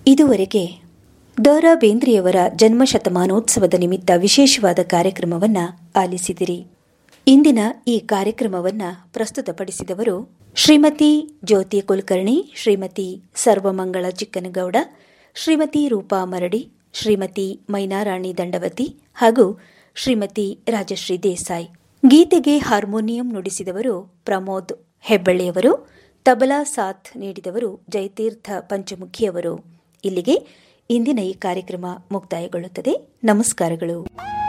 ಇದುವರೆಗೆ ದ ರಾ ಬೇಂದ್ರೆಯವರ ಜನ್ಮ ಶತಮಾನೋತ್ಸವದ ನಿಮಿತ್ತ ವಿಶೇಷವಾದ ಕಾರ್ಯಕ್ರಮವನ್ನ ಆಲಿಸಿದಿರಿ ಇಂದಿನ ಈ ಕಾರ್ಯಕ್ರಮವನ್ನ ಪ್ರಸ್ತುತಪಡಿಸಿದವರು ಶ್ರೀಮತಿ ಜ್ಯೋತಿ ಕುಲಕರ್ಣಿ ಶ್ರೀಮತಿ ಸರ್ವಮಂಗಳ ಚಿಕ್ಕನಗೌಡ ಶ್ರೀಮತಿ ರೂಪಾ ಮರಡಿ ಶ್ರೀಮತಿ ಮೈನಾರಾಣಿ ದಂಡವತಿ ಹಾಗೂ ಶ್ರೀಮತಿ ರಾಜಶ್ರೀ ದೇಸಾಯಿ ಗೀತೆಗೆ ಹಾರ್ಮೋನಿಯಂ ನುಡಿಸಿದವರು ಪ್ರಮೋದ್ ಹೆಬ್ಬಳ್ಳಿಯವರು ತಬಲಾ ಸಾಥ್ ನೀಡಿದವರು ಜಯತೀರ್ಥ ಪಂಚಮುಖಿಯವರು ಇಲ್ಲಿಗೆ ಇಂದಿನ ಈ ಕಾರ್ಯಕ್ರಮ ಮುಕ್ತಾಯಗೊಳ್ಳುತ್ತದೆ ನಮಸ್ಕಾರಗಳು